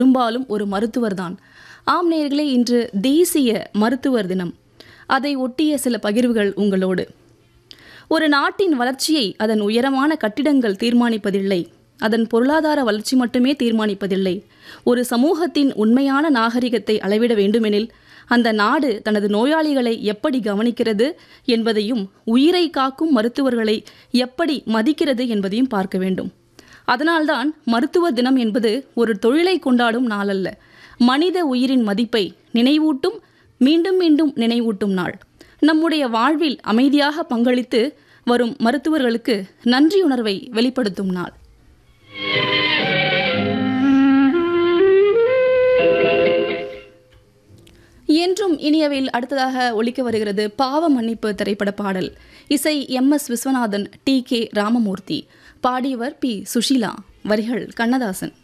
பெரும்பாலும் ஒரு மருத்துவர்தான் ஆம் நேயர்களே இன்று தேசிய மருத்துவர் தினம் அதை ஒட்டிய சில பகிர்வுகள் உங்களோடு ஒரு நாட்டின் வளர்ச்சியை அதன் உயரமான கட்டிடங்கள் தீர்மானிப்பதில்லை அதன் பொருளாதார வளர்ச்சி மட்டுமே தீர்மானிப்பதில்லை ஒரு சமூகத்தின் உண்மையான நாகரிகத்தை அளவிட வேண்டுமெனில் அந்த நாடு தனது நோயாளிகளை எப்படி கவனிக்கிறது என்பதையும் உயிரை காக்கும் மருத்துவர்களை எப்படி மதிக்கிறது என்பதையும் பார்க்க வேண்டும் அதனால்தான் மருத்துவ தினம் என்பது ஒரு தொழிலை கொண்டாடும் நாளல்ல மனித உயிரின் மதிப்பை நினைவூட்டும் மீண்டும் மீண்டும் நினைவூட்டும் நாள் நம்முடைய வாழ்வில் அமைதியாக பங்களித்து வரும் மருத்துவர்களுக்கு நன்றியுணர்வை வெளிப்படுத்தும் நாள் என்றும் இனியவையில் அடுத்ததாக ஒலிக்க வருகிறது பாவ மன்னிப்பு திரைப்பட பாடல் இசை M S Viswanathan T K Ramamoorthy பாடியவர் பி சுஷீலா வரிகள் கண்ணதாசன்